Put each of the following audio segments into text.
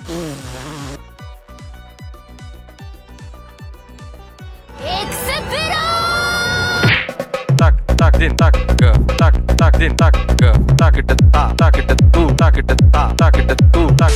tak tak din tak ke tak tak din tak ke tak kita ta tak kita tu tak kita ta tak kita tu tak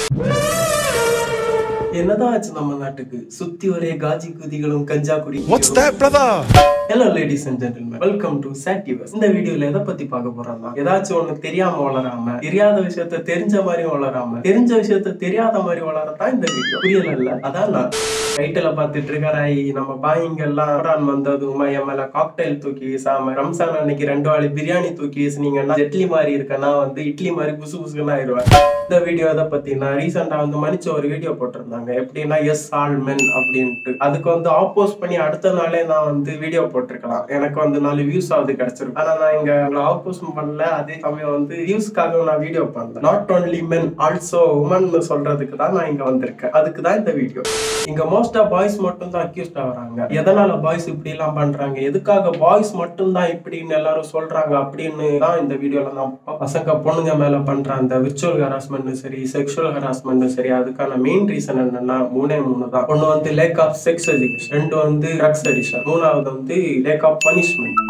என்னதான் ஆச்சு நம்ம நாட்டுக்கு சுத்தி ஒரே காஜி குதிகளும் கஞ்சா குடி What's that, brother? Hello ladies and gentleman welcome to சாட்டிவர்ஸ் இந்த வீடியோல எதை பத்தி பார்க்க போறோம்னா ஏதாச்சும் ஒண்ணு தெரியாம வளராம தெரியாத விஷயத்த தெரிஞ்ச மாதிரி வளராம தெரிஞ்ச விஷயத்த தெரியாத மாதிரி வளரதான் இந்த வீடியோ புரியல இல்ல அதான் நான் டைட்டில பார்த்து ட்ரிகர் ஆகி நம்ம பாயிங்க எல்லாம் ரமலான் வந்ததும் என் மேல காக்டைல் தூக்கி வீசாம ரம்சான் அன்னைக்கு ரெண்டு வாழி பிரியாணி தூக்கி வீசுனீங்கன்னா இட்லி மாதிரி இருக்கேன்னா வந்து இட்லி மாதிரி புசு புசுன்னு ஆயிடுவேன் இந்த வீடியோ எதை பத்தினா ரீசெண்டா வந்து மன்னிச்ச ஒரு வீடியோ போட்டிருந்தாங்க எப்படின்னா எஸ் ஆல் மென் அப்படின்ட்டு அதுக்கு வந்து ஆப்போஸ் பண்ணி அடுத்த நாளே நான் வந்து வீடியோ போட்டிருக்கலாம் எனக்கு வந்து நாலு வியூஸ் ஆகுது கிடைச்சிருக்கு ஆனா நான் இங்க ஆப்போஸ் பண்ணல அதே சமயம் வந்து வியூஸ்க்காக நான் வீடியோ பண்ணல not only men also women சொல்றதுக்கு தான் நான் இங்க வந்திருக்கேன் அதுக்கு தான் இந்த வீடியோ இங்க மோஸ்டா பாய்ஸ் மட்டும் தான் அக்யூஸ்ட் ஆகுறாங்க எதனால பாய்ஸ் இப்படி எல்லாம் பண்றாங்க எதுக்காக பாய்ஸ் மட்டும் தான் இப்படின்னு எல்லாரும் சொல்றாங்க அப்படின்னு தான் இந்த வீடியோல நான் ப- பசங்க பொண்ணுங்க மேல பண்ற அந்த விர்ச்சுவல் ஹராஸ்மெண்ட்டும் சரி செக்ஷுவல் ஹராஸ்மெண்ட்டும் சரி அதுக்கான மெயின் ரீசன் என்னன்னா மூணே மூணு தான் ஒண்ணு வந்து லேக் ஆஃப் செக்ஸ் எஜுகேஷன் ரெண்டு வந்து ட்ரக்ஸ் அடிஷன் மூணாவது வந்து லேக் ஆஃப் பனிஷ்மெண்ட்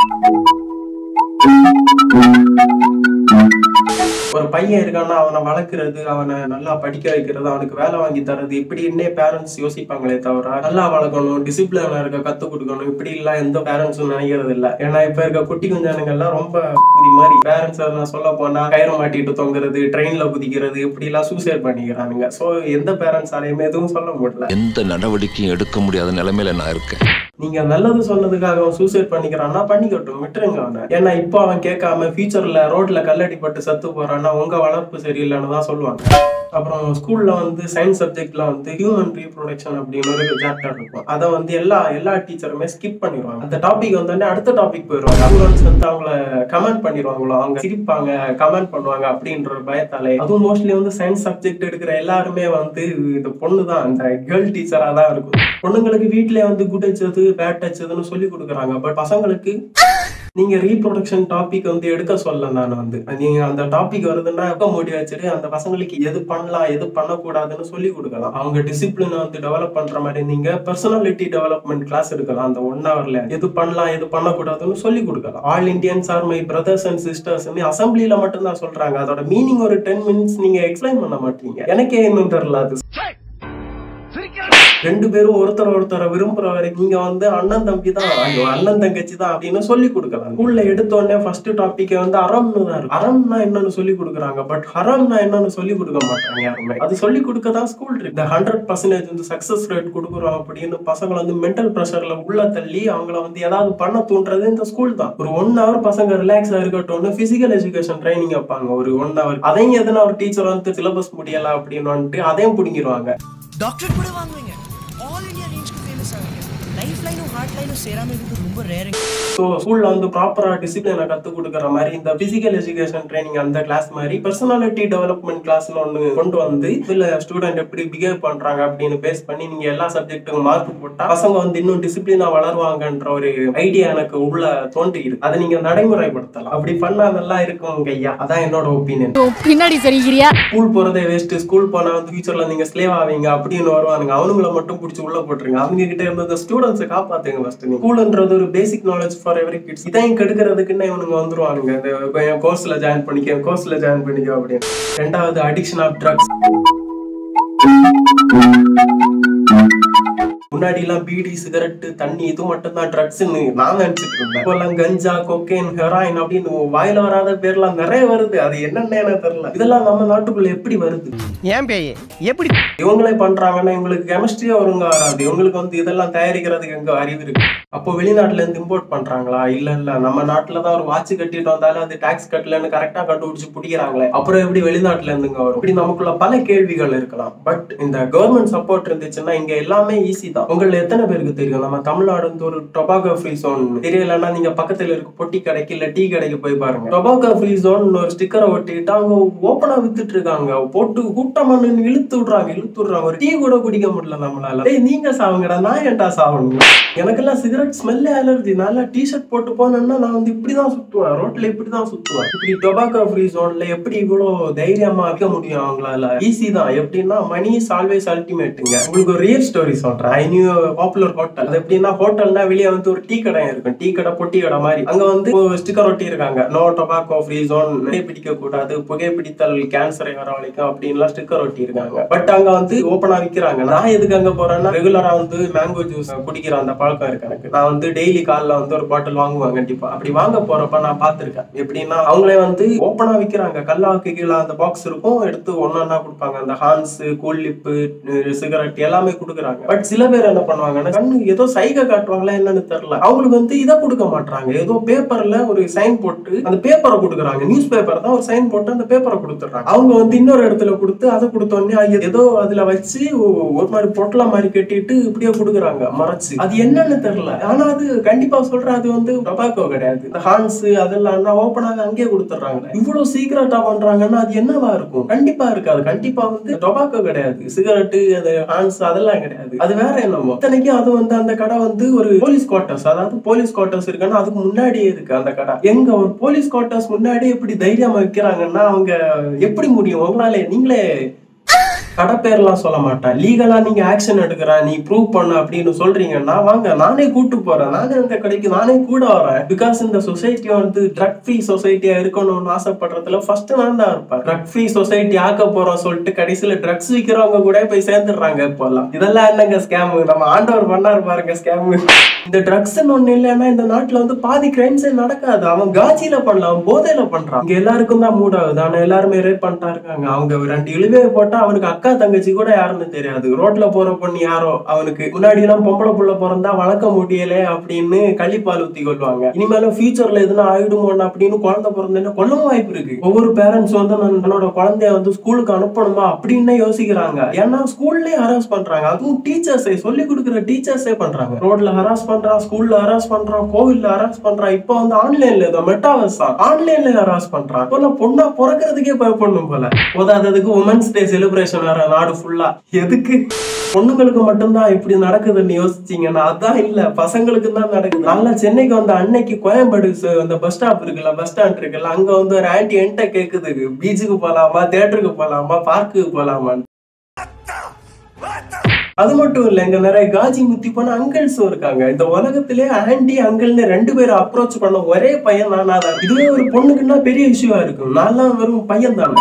ஒரு பையன் இருக்கான்னா அவனை வளர்க்கறது அவனை நல்லா படிக்க வைக்கிறது அவனுக்கு வேலை வாங்கி தரது இப்படின்னே பேரண்ட்ஸ் யோசிப்பாங்களே தவிர நல்லா வளர்க்கணும் டிசிப்ளினா இருக்க கத்து கொடுக்கணும் இப்படி எல்லாம் எந்த பேரண்ட்ஸும் நினைக்கிறது இல்ல ஏன்னா இப்ப இருக்க குட்டி குஞ்சானுங்க எல்லாம் ரொம்ப புதி மாதிரி பேரண்ட்ஸ் நான் சொல்ல போனா கயிறு மாட்டிட்டு தொங்குறது ட்ரெயின்ல குதிக்கிறது இப்படி எல்லாம் சூசைட் பண்ணிக்கிறானுங்க சோ எந்த பேரண்ட்ஸாலையுமே எதுவும் சொல்ல முடியல எந்த நடவடிக்கையும் எடுக்க முடியாத நிலைமையில நான் இருக்கேன் நீங்க நல்லது சொன்னதுக்காக அவன் சூசைட் பண்ணிக்கிறான்னா பண்ணிக்கட்டும் விட்டுருங்க அவனை ஏன்னா இப்போ அவன் கேட்காம ஃபியூச்சர்ல ரோட்ல கல்லடிப்பட்டு செத்து போறான்னா உங்க வளர்ப்பு சரியில்லைன்னு தான் சொல்லுவாங்க அப்புறம் ஸ்கூல்ல வந்து சயின்ஸ் சப்ஜெக்ட்ல வந்து ஹியூமன் ரீப்ரொடக்ஷன் அப்படின்னு ஒரு சாப்டர் இருக்கும் அதை வந்து எல்லா எல்லா டீச்சருமே ஸ்கிப் பண்ணிடுவாங்க அந்த டாபிக் வந்தோடனே அடுத்த டாபிக் போயிடுவாங்க ஸ்டூடெண்ட்ஸ் வந்து அவங்கள கமெண்ட் பண்ணிடுவாங்களோ அவங்க சிரிப்பாங்க கமெண்ட் பண்ணுவாங்க அப்படின்ற ஒரு பயத்தாலே அதுவும் மோஸ்ட்லி வந்து சயின்ஸ் சப்ஜெக்ட் எடுக்கிற எல்லாருமே வந்து இது பொண்ணு தான் இந்த கேர்ள் டீச்சரா தான் இருக்கும் பொண்ணுங்களுக்கு வீட்லயே வந்து குட் அடிச்சது பேட் அடிச்சதுன்னு சொல்லி கொடுக்குறாங்க பட் பசங்களுக்கு நீங்க ரீப்ரொடக்ஷன் டாபிக் வந்து எடுக்க சொல்ல நான் வந்து நீங்க அந்த டாபிக் வருதுன்னா எப்ப மூடி வச்சுட்டு அந்த பசங்களுக்கு எது பண்ணலாம் எது பண்ணக்கூடாதுன்னு சொல்லி கொடுக்கலாம் அவங்க டிசிப்ளினை வந்து டெவலப் பண்ற மாதிரி நீங்க பர்சனாலிட்டி டெவலப்மெண்ட் கிளாஸ் எடுக்கலாம் அந்த ஒன் ஹவர்ல எது பண்ணலாம் எது பண்ணக்கூடாதுன்னு சொல்லி கொடுக்கலாம் all Indians are my brothers and sisters அசம்பிளில மட்டும் தான் சொல்றாங்க அதோட மீனிங் ஒரு டென் மினிட்ஸ் நீங்க எக்ஸ்பிளைன் பண்ண மாட்டீங்க எனக்கே இன்னும் தெரியல அது ரெண்டு பேரும் ஒருத்தர் ஒருத்தரை விரும்புற வரைக்கும் நீங்க வந்து அண்ணன் தம்பி தான் ஐயோ அண்ணன் தங்கச்சி தான் அப்படின்னு சொல்லி கொடுக்கலாம் ஸ்கூல்ல எடுத்த உடனே ஃபர்ஸ்ட் டாபிக் வந்து அறம்னு தான் இருக்கும் அறம்னா என்னன்னு சொல்லி கொடுக்குறாங்க பட் ஹரம்னா என்னன்னு சொல்லி கொடுக்க மாட்டாங்க யாருமே அது சொல்லி கொடுக்க தான் ஸ்கூல் இருக்கு இந்த ஹண்ட்ரட் பர்சன்டேஜ் வந்து சக்சஸ் ரேட் கொடுக்குறோம் அப்படின்னு பசங்களை வந்து மென்டல் ப்ரெஷர்ல உள்ள தள்ளி அவங்கள வந்து ஏதாவது பண்ண தூண்டுறது இந்த ஸ்கூல் தான் ஒரு ஒன் ஹவர் பசங்க ரிலாக்ஸா இருக்கட்டும்னு பிசிக்கல் எஜுகேஷன் ட்ரைனிங் வைப்பாங்க ஒரு ஒன் ஹவர் அதையும் எதனா ஒரு டீச்சர் வந்து சிலபஸ் முடியல அப்படின்னு வந்துட்டு அதையும் பிடிங்கிருவாங்க டாக்டர் கூட வாங்குவீங்க ஆல் இந்தியா ரேஞ்சுக்கு ஃபேமஸ் ஆகுங்க லைஃப் லைனும் ஹார்ட் லைனும் சேராம இருக்கிறது ரொம்ப ரேருங்க ஸோ ஸ்கூல்ல வந்து ப்ராப்பரா டிசிப்ளினை கத்து கொடுக்குற மாதிரி இந்த பிசிக்கல் எஜுகேஷன் ட்ரைனிங் அந்த கிளாஸ் மாதிரி பர்சனாலிட்டி டெவலப்மெண்ட் கிளாஸ்னு ஒன்று கொண்டு வந்து இதுல ஸ்டூடெண்ட் எப்படி பிஹேவ் பண்றாங்க அப்படின்னு பேஸ் பண்ணி நீங்க எல்லா சப்ஜெக்ட்டுக்கும் மார்க் போட்டா பசங்க வந்து இன்னும் டிசிப்ளினா வளருவாங்கன்ற ஒரு ஐடியா எனக்கு உள்ள தோன்றி இருக்கு அதை நீங்க நடைமுறைப்படுத்தலாம் அப்படி பண்ணா நல்லா இருக்கும் ஐயா அதான் என்னோட ஒப்பீனியன் பின்னாடி சரிக்கிறியா ஸ்கூல் போறதே வேஸ்ட் ஸ்கூல் போனா வந்து ஃபியூச்சர்ல நீங்க ஸ்லேவ் ஆவீங்க அப்படின்னு வருவானுங்க அவனுங்கள மட்டும் பிடிச்சி உள்ள போட்டுருங்க அவங்க கிட்ட இருந்த அந்த ஸ்டூடெண்ட்ஸை காப்பாத்துங்க ஃபர்ஸ்ட் நீங்க ஸ்கூல்ன்றது ஒரு basic knowledge for every kids இதையும் கெடுக்கிறதுக்குன்னு இவனுங்க வந்துருவானுங்க இந்த என் கோர்ஸ்ல ஜாயின் பண்ணிக்க கோர்ஸ்ல ஜாயின் பண்ணிக்க அப்படின்னு ரெண்டாவது அடிக்ஷன் ஆஃப் ட்ரக்ஸ் முன்னாடி எல்லாம் பீடி சிகரெட் தண்ணி இது மட்டும் தான் ட்ரக்ஸ்னு நான் நினைச்சிட்டு இருந்தேன் இப்பெல்லாம் கஞ்சா கொக்கைன் ஹெராயின் அப்படின்னு வாயில வராத பேர்லாம் நிறைய வருது அது என்னன்னு எனக்கு தெரியல இதெல்லாம் நம்ம நாட்டுக்குள்ள எப்படி வருது ஏன் பேய் எப்படி இவங்களே பண்றாங்கன்னா இவங்களுக்கு கெமிஸ்ட்ரியா ஒழுங்கா வராது இவங்களுக்கு வந்து இதெல்லாம் தயாரிக்கிறதுக்கு எங்க அறிவு இருக்கு அப்போ வெளிநாட்டுல இருந்து இம்போர்ட் பண்றாங்களா இல்ல இல்ல நம்ம நாட்டுல தான் ஒரு வாட்ச் கட்டிட்டு வந்தாலும் அது டாக்ஸ் கட்டலன்னு கரெக்டா கண்டுபிடிச்சு பிடிக்கிறாங்களே அப்புறம் எப்படி வெளிநாட்டுல இருந்துங்க வரும் இப்படி நமக்குள்ள பல கேள்விகள் இருக்கலாம் பட் இந்த கவர்மெண்ட் சப்போர்ட் இருந்துச்சுன்னா இங்க எல்லாமே ஈஸி தான் உங்கள எத்தனை பேருக்கு தெரியும் நம்ம தமிழ்நாடு வந்து ஒரு டொபாகோ ஃப்ரீ ஜோன் தெரியலன்னா நீங்க பக்கத்துல இருக்க பொட்டி கடைக்கு இல்ல டீ கடைக்கு போய் பாருங்க டொபாகோ ஃப்ரீ ஜோன் ஒரு ஸ்டிக்கரை ஒட்டிட்டு அவங்க ஓப்பனா வித்துட்டு இருக்காங்க போட்டு கூட்டமா நின்னு இழுத்து விடுறாங்க இழுத்து விடுறாங்க ஒரு டீ கூட குடிக்க முடியல நம்மளால டேய் நீங்க சாவுங்கடா நான் ஏன்டா சாவணும் எனக்கெல்லாம் சிகரெட் ஸ்மெல்லே அலர்ஜி நல்லா டி ஷர்ட் போட்டு போனேன்னா நான் வந்து இப்படிதான் சுத்துவேன் ரோட்ல இப்படிதான் சுத்துவேன் இப்படி டொபாக்கோ ஃப்ரீ ஜோன்ல எப்படி இவ்வளவு தைரியமா வைக்க முடியும் அவங்களால ஈஸி தான் எப்படின்னா மணி இஸ் ஆல்வேஸ் அல்டிமேட்டுங்க உங்களுக்கு ஒரு ரியல் ஸ்டோரி சொல்றேன் ஐ நியூ பாப்புலர் ஹோட்டல் அது எப்படின்னா ஹோட்டல்னா வெளியே வந்து ஒரு டீ கடை இருக்கும் டீ கடை பொட்டி கடை மாதிரி அங்க வந்து ஸ்டிக்கர் ஒட்டி இருக்காங்க நோ டொபாக்கோ ஃப்ரீ ஜோன் பிடிக்க கூடாது புகைப்பிடித்தல் கேன்சரை வரவழைக்கும் அப்படின்லாம் ஸ்டிக்கர் ஒட்டி இருக்காங்க பட் அங்க வந்து ஓப்பனா விக்கிறாங்க நான் எதுக்கு அங்க போறேன்னா ரெகுலரா வந்து மேங்கோ ஜூஸ் குடிக்கிற அந்த பழக்கம் இருக்கு எனக்கு நான் வந்து டெய்லி காலைல வந்து ஒரு பாட்டில் வாங்குவேன் கண்டிப்பா அப்படி வாங்க போறப்ப நான் பார்த்திருக்கேன் எப்படின்னா அவங்களே வந்து ஓப்பனா விக்கிறாங்க கல்லாவுக்கு கீழே அந்த பாக்ஸ் இருக்கும் எடுத்து ஒன்னொன்னா கொடுப்பாங்க அந்த ஹான்ஸ் கூல்லிப்பு சிகரெட் எல்லாமே கொடுக்குறாங்க பட் சில பேர் என்ன பண்ணுவாங்கன்னா கண்ணு ஏதோ சைகை காட்டுவாங்களா என்னன்னு தெரியல அவங்களுக்கு வந்து இதை கொடுக்க மாட்டாங்க ஏதோ பேப்பர்ல ஒரு சைன் போட்டு அந்த பேப்பரை கொடுக்குறாங்க நியூஸ் பேப்பர் தான் ஒரு சைன் போட்டு அந்த பேப்பரை கொடுத்துட்றாங்க அவங்க வந்து இன்னொரு இடத்துல கொடுத்து அதை கொடுத்த உடனே அது ஏதோ அதுல வச்சு ஒ- ஒரு மாதிரி பொட்டலா மாதிரி கட்டிட்டு இப்படியே கொடுக்குறாங்க மறைச்சு அது என்னன்னு தெரியல ஆனா அது கண்டிப்பா சொல்றேன் அது வந்து டொபாக்கோ கிடையாது இந்த ஹான்ஸ் அதெல்லாம் ஓப்பனாக அங்கேயே கொடுத்துட்றாங்க இவ்வளவு சீக்கிரட்டா பண்றாங்கன்னா அது என்னவா இருக்கும் கண்டிப்பா இருக்காது கண்டிப்பா வந்து டொபாக்கோ கிடையாது சிகரெட்டு அது ஹான்ஸ் அதெல்லாம் கிடையாது அது வேற என்னமோ இத்தனைக்கும் அது வந்து அந்த கடை வந்து ஒரு போலீஸ் குவார்ட்டர்ஸ் அதாவது போலீஸ் குவார்ட்டர்ஸ் இருக்குன்னா அதுக்கு முன்னாடியே இருக்கு அந்த கடை எங்க ஒரு போலீஸ் குவார்ட்டர்ஸ் முன்னாடி இப்படி தைரியமா வைக்கிறாங்கன்னா அவங்க எப்படி முடியும் உங்களால நீங்களே கடை பேர்லாம் சொல்ல மாட்டேன் லீகலா நீங்க ஆக்ஷன் எடுக்கிற நீ ப்ரூவ் பண்ண அப்படின்னு சொல்றீங்கன்னா வாங்க நானே கூட்டு போறேன் நானே இந்த கடைக்கு நானே கூட வரேன் பிகாஸ் இந்த சொசைட்டி வந்து ட்ரக் ஃப்ரீ சொசைட்டியா இருக்கணும்னு ஆசைப்படுறதுல ஃபர்ஸ்ட் நான் தான் இருப்பேன் ட்ரக் ஃப்ரீ சொசைட்டி ஆக்க போறோம் சொல்லிட்டு கடைசியில ட்ரக்ஸ் விக்கிறவங்க கூட போய் சேர்ந்துடுறாங்க இப்போல்லாம் இதெல்லாம் என்னங்க ஸ்கேம் நம்ம ஆண்டவர் பண்ணாரு பாருங்க ஸ்கேம் இந்த ட்ரக்ஸ் ஒண்ணு இல்லைன்னா இந்த நாட்டுல வந்து பாதி கிரைம்ஸே நடக்காது அவன் காஜில பண்ணலாம் அவன் போதையில பண்றான் இங்க எல்லாருக்கும் தான் மூட் ஆகுது ஆனா எல்லாருமே ரேப் பண்ணிட்டா இருக்காங்க அவங்க ரெண்டு இழுவையை போட்டா அவனுக்கு அக்கா தங்கச்சி கூட யாருன்னு தெரியாது ரோட்ல போற பொண்ணு யாரோ அவனுக்கு முன்னாடி எல்லாம் பொம்பளை புள்ள பிறந்தா வளர்க்க முடியல அப்படின்னு கள்ளிப்பால் ஊத்தி கொள்வாங்க இனிமேலும் ஃபியூச்சர்ல எதுனா ஆயிடுமோன்னு அப்படின்னு குழந்தை பிறந்தேன்னா கொல்லவும் வாய்ப்பு இருக்கு ஒவ்வொரு பேரண்ட்ஸ் வந்து நான் தன்னோட குழந்தைய வந்து ஸ்கூலுக்கு அனுப்பணுமா அப்படின்னு யோசிக்கிறாங்க ஏன்னா ஸ்கூல்லயே ஹராஸ் பண்றாங்க அதுவும் டீச்சர்ஸே சொல்லி கொடுக்குற டீச்சர்ஸே பண்றாங்க ரோட்ல ஹராஸ் பண்றான் ஸ்கூல்ல ஹராஸ் பண்றான் கோவில்ல ஹராஸ் பண்றான் இப்போ வந்து ஆன்லைன்ல ஏதோ மெட்டாவர்ஸ் தான் ஆன்லைன்ல ஹராஸ் பண்றான் இப்போ பொண்ணா பிறக்கிறதுக்கே பயப்படணும் போல போதாததுக்கு உமன்ஸ் டே செலிப்ரேஷன் வேற நாடு ஃபுல்லா எதுக்கு பொண்ணுங்களுக்கு மட்டும்தான் இப்படி நடக்குதுன்னு யோசிச்சீங்கன்னா அதான் இல்ல பசங்களுக்கு தான் நடக்குது நல்லா சென்னைக்கு வந்த அன்னைக்கு கோயம்பேடு ச- அந்த பஸ் ஸ்டாப் இருக்குல்ல பஸ் ஸ்டாண்ட் இருக்குல்ல அங்க வந்து ஒரு ஆன்டி என்கிட்ட கேக்குது பீச்சுக்கு போலாமா தியேட்டருக்கு போலாமா பார்க்குக்கு போலாமான்னு அது மட்டும் இல்ல இங்க நிறைய காஜி முத்தி போன அங்கிள்ஸும் இருக்காங்க இந்த உலகத்திலே ஆன்டி அங்கிள்னு ரெண்டு பேரும் அப்ரோச் பண்ண ஒரே பையன் நானா தான் இதுவே ஒரு பொண்ணுக்குன்னா பெரிய இஷ்யூவா இருக்கும் நான்லாம் வெறும் பையன் தானே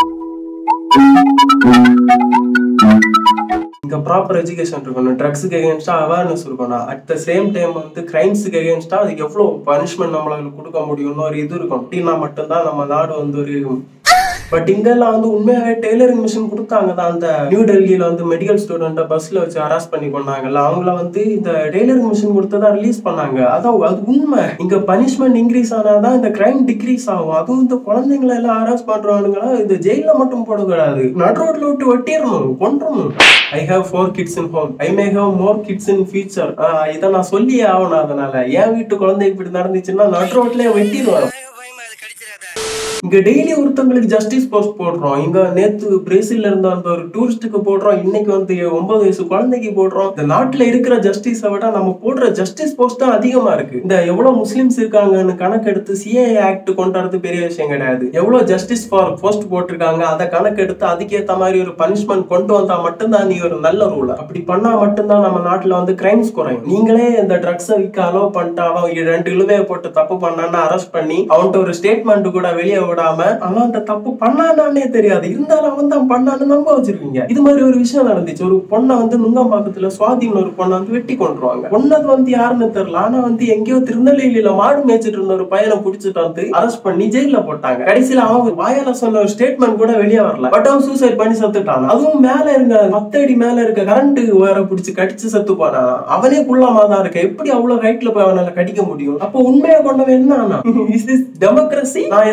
இங்க ப்ராப்பர் எஜுகேஷன் இருக்கணும் ட்ரக்ஸுக்கு எகேன்ஸ்டா அவேர்னஸ் இருக்கணும் அட் த சேம் டைம் வந்து கிரைம்ஸுக்கு எகேன்ஸ்டா அதுக்கு எவ்வளவு பனிஷ்மெண்ட் நம்மளால கொடுக்க முடியும்னு ஒரு இது இருக்கும் அப்படின்னா மட்டும்தான் நம்ம நாடு வந்து ஒரு பட் இங்கெல்லாம் வந்து உண்மையாவே டெய்லரிங் மிஷின் கொடுத்தாங்க தான் அந்த நியூ டெல்லியில வந்து மெடிக்கல் ஸ்டூடெண்ட்டை பஸ்ல வச்சு ஹராஸ் பண்ணி கொண்டாங்கல்ல அவங்கள வந்து இந்த டெய்லரிங் மிஷின் கொடுத்ததா ரிலீஸ் பண்ணாங்க அதான் அது உண்மை இங்க பனிஷ்மெண்ட் இன்க்ரீஸ் ஆனாதான் இந்த கிரைம் டிக்ரீஸ் ஆகும் அதுவும் இந்த குழந்தைங்களை எல்லாம் ஹராஸ் பண்றவனுங்களா இந்த ஜெயில மட்டும் போடக்கூடாது நடு ரோட்ல விட்டு வெட்டிடணும் கொன்றணும் I have four kids in home I may have more kids in future இதை நான் சொல்லியே ஆகணும் அதனால என் வீட்டு குழந்தை இப்படி நடந்துச்சுன்னா நடு ரோட்லயே வெட்டிடுவேன் இங்க டெய்லி ஒருத்தவங்களுக்கு ஜஸ்டிஸ் போஸ்ட் போடுறோம் இங்க நேத்து பிரேசில்ல இருந்த அந்த ஒரு டூரிஸ்டுக்கு போடுறோம் இன்னைக்கு வந்து ஒன்பது வயசு குழந்தைக்கு போடுறோம் இந்த நாட்டுல இருக்கிற ஜஸ்டிஸை விட நம்ம போடுற ஜஸ்டிஸ் போஸ்ட் தான் அதிகமா இருக்கு இந்த எவ்வளவு முஸ்லிம்ஸ் இருக்காங்கன்னு கணக்கெடுத்து சிஏ ஆக்ட் கொண்டு வரது பெரிய விஷயம் கிடையாது எவ்வளவு ஜஸ்டிஸ் ஃபார் போஸ்ட் போட்டிருக்காங்க அதை கணக்கெடுத்து அதுக்கேத்த மாதிரி ஒரு பனிஷ்மெண்ட் கொண்டு வந்தா மட்டும்தான் நீ ஒரு நல்ல ரூல் அப்படி பண்ணா மட்டும்தான் நம்ம நாட்டுல வந்து கிரைம்ஸ் குறையும் நீங்களே இந்த ட்ரக்ஸை விற்க அலோவ் பண்ணிட்டு அவன் ரெண்டு இழுவையை போட்டு தப்பு பண்ணான்னு அரெஸ்ட் பண்ணி அவன்கிட்ட ஒரு ஸ்டேட்மெண்ட் கூட வெளியே விடாம அவன் அந்த தப்பு பண்ணானானே தெரியாது இருந்தாலும் அவன் தான் பண்ணான்னு நம்ப வச்சிருக்கீங்க இது மாதிரி ஒரு விஷயம் நடந்துச்சு ஒரு பொண்ணை வந்து நுங்கம்பாக்கத்துல சுவாதின்னு ஒரு பொண்ணை வந்து வெட்டி கொண்டுருவாங்க பொண்ணது வந்து யாருன்னு தெரியல ஆனா வந்து எங்கேயோ திருநெல்வேலியில மாடு மேய்ச்சிட்டு இருந்த ஒரு பையனை புடிச்சிட்டு வந்து அரெஸ்ட் பண்ணி ஜெயில போட்டாங்க கடைசியில அவன் வாயால சொன்ன ஒரு ஸ்டேட்மெண்ட் கூட வெளியே வரல பட் அவன் சூசைட் பண்ணி செத்துட்டான் அதுவும் மேல இருக்க பத்து அடி மேல இருக்க கரண்ட் வேற பிடிச்சு கடிச்சு செத்து போனான் அவனே குள்ளமா தான் இருக்க எப்படி அவ்வளவு ஹைட்ல போய் அவனால கடிக்க முடியும் அப்போ உண்மையா கொண்டவன் என்ன இஸ் திஸ் டெமோக்ரஸி நான் எதனா கேள்வி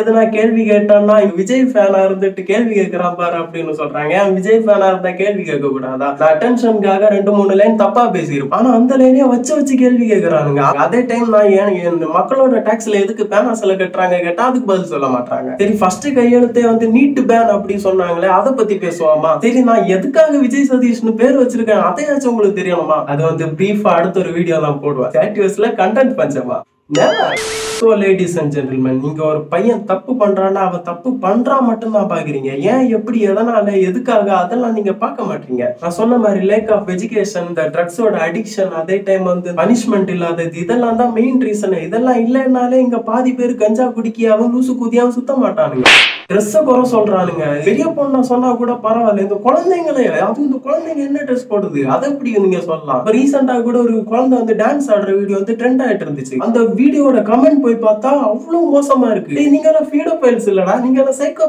கேள்வி கேட்டான்னா விஜய் ஃபேனா இருந்துட்டு கேள்வி கேட்கிறான் பாரு அப்படின்னு சொல்றாங்க ஏன் விஜய் ஃபேனா இருந்தா கேள்வி கேட்க கூடாதா அட்டென்ஷனுக்காக ரெண்டு மூணு லைன் தப்பா பேசியிருப்பேன் ஆனா அந்த லைனே வச்சு வச்சு கேள்வி கேட்கறானுங்க அதே டைம் நான் ஏன் என் மக்களோட டாக்ஸ்ல எதுக்கு பேனா சில கட்டுறாங்க கேட்டா அதுக்கு பதில் சொல்ல மாட்டாங்க சரி ஃபர்ஸ்ட் கையெழுத்தே வந்து நீட் பேன் அப்படி சொன்னாங்களே அதை பத்தி பேசுவாமா சரி நான் எதுக்காக விஜய் சதீஷ்னு பேர் வச்சிருக்கேன் அதையாச்சும் உங்களுக்கு தெரியணுமா அது வந்து பிரீஃபா அடுத்த ஒரு வீடியோ நான் போடுவேன் சாட்டிவஸ்ல கண்டென்ட் பஞ்சமா ஸோ லேடிஸ் அண்ட் ஜென்டில்மேன் நீங்க ஒரு பையன் தப்பு பண்றான்னா அவன் தப்பு பண்றான் மட்டும் தான் பாக்குறீங்க ஏன் எப்படி எதனால எதுக்காக அதெல்லாம் நீங்க பார்க்க மாட்டீங்க நான் சொன்ன மாதிரி லேக் ஆஃப் எஜுகேஷன் இந்த ட்ரக்ஸோட அடிக்ஷன் அதே டைம் வந்து பனிஷ்மெண்ட் இல்லாதது இதெல்லாம் தான் மெயின் ரீசன் இதெல்லாம் இல்லைன்னாலே இங்க பாதி பேர் கஞ்சா குடிக்கியாவும் லூசு குதியாவும் சுத்த மாட்டானுங்க ட்ரெஸ்ஸ குறை சொல்றானுங்க பெரிய பொண்ணை சொன்னா கூட பரவாயில்ல இந்த குழந்தைங்களே அது இந்த குழந்தைங்க என்ன ட்ரெஸ் போடுது அதை எப்படி நீங்க சொல்லலாம் இப்ப ரீசெண்டா கூட ஒரு குழந்தை வந்து டான்ஸ் ஆடுற வீடியோ வந்து ட்ரெண்ட் ஆயிட்டு இருந்துச்சு அந்த வீடியோட கமெண்ட் போய் பார்த்தா அவ்வளவு மோசமா இருக்கு டேய், நீங்க எல்லாம் ஃபீடோ ஃபைல்ஸ் இல்லடா நீங்க எல்லாம் psycho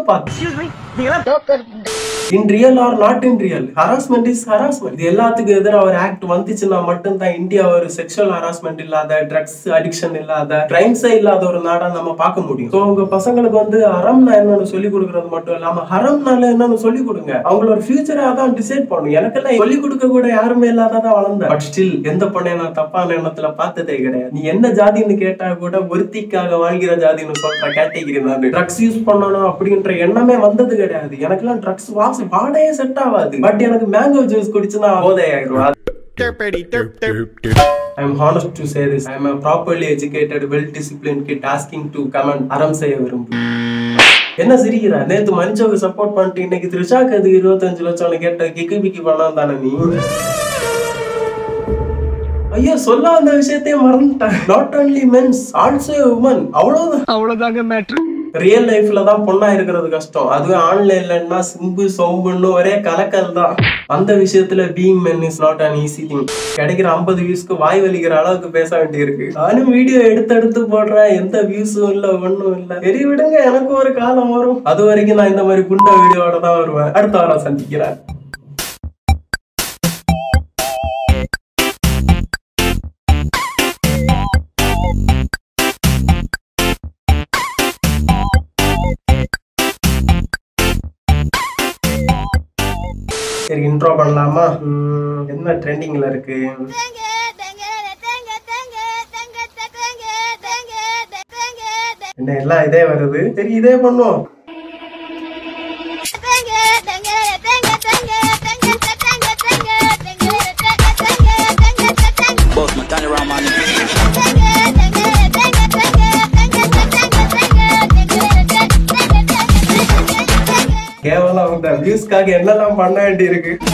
in real or not in real harassment is harassment இது எல்லாத்துக்கும் எதிராக ஒரு ஆக்ட் வந்துச்சுன்னா மட்டும்தான் இந்தியா ஒரு செக்ஷுவல் ஹராஸ்மெண்ட் இல்லாத ட்ரக்ஸ் அடிக்ஷன் இல்லாத கிரைம்ஸே இல்லாத ஒரு நாடா நம்ம பார்க்க முடியும் ஸோ உங்க பசங்களுக்கு வந்து ஹரம்னா என்னன்னு சொல்லி கொடுக்கறது மட்டும் இல்லாம ஹரம்னால என்னன்னு சொல்லி கொடுங்க அவங்களோட ஃபியூச்சரை அதான் டிசைட் பண்ணும் எனக்கெல்லாம் சொல்லி கொடுக்க கூட யாருமே இல்லாததான் வளர்ந்தேன் பட் ஸ்டில் எந்த பொண்ணை நான் தப்பான எண்ணத்துல பார்த்ததே கிடையாது நீ என்ன ஜாதின்னு கேட்டா கூட ஒருத்திக்காக வாழ்கிற ஜாதின்னு சொல்ற கேட்டகிரி நான் ட்ரக்ஸ் யூஸ் பண்ணணும் அப்படின்ற எண்ணமே வந்தது கிடையாது எனக்கெல்லாம் ட்ரக்ஸ் வாசம் வாடையே செட் ஆகாது பட் எனக்கு மேங்கோ ஜூஸ் குடிச்சுனா போதை ஆயிடும் I am honest to say this. I am a properly educated, well-disciplined kid asking to comment அறம் செய்ய விரும்பு என்ன சிரிக்கிற நேத்து மனுஷவுக்கு சப்போர்ட் பண்ணிட்டு இன்னைக்கு த்ரிஷாக்கு அது இருபத்தஞ்சு லட்சம் கேட்ட கிக்கு பிக்கி பண்ணான் தானே நீ ஐயோ சொல்ல அந்த விஷயத்தையே மறந்துட்டேன் not only mens also women அவ்வளவுதான் அவ்வளவுதாங்க மேட்ரு ரியல் லைஃப்ல தான் பொண்ணா இருக்கிறது கஷ்டம் அதுவே ஆன்லைன்லன்னா சிம்பு சோம்புன்னு ஒரே கலக்கல் தான் அந்த விஷயத்துல being men is not an easy thing கிடைக்கிற ஐம்பது வியூஸ்க்கு வாய் வலிக்கிற அளவுக்கு பேச வேண்டியிருக்கு நானும் வீடியோ எடுத்து எடுத்து போடுறேன் எந்த வியூஸும் இல்ல ஒண்ணும் இல்ல சரி விடுங்க எனக்கு ஒரு காலம் வரும் அது வரைக்கும் நான் இந்த மாதிரி குண்ட வீடியோட தான் வருவேன் அடுத்த வாரம் சந்திக்கிறேன் சரி இன்ட்ரோ பண்ணலாமா உம், என்ன ட்ரெண்டிங்ல இருக்கு என்ன எல்லாம் இதே வருது சரி இதே பண்ணுவோம் Both my turn around, man. கேவலம் இந்த வியூஸ்க்காக என்னெல்லாம் பண்ண வேண்டி இருக்கு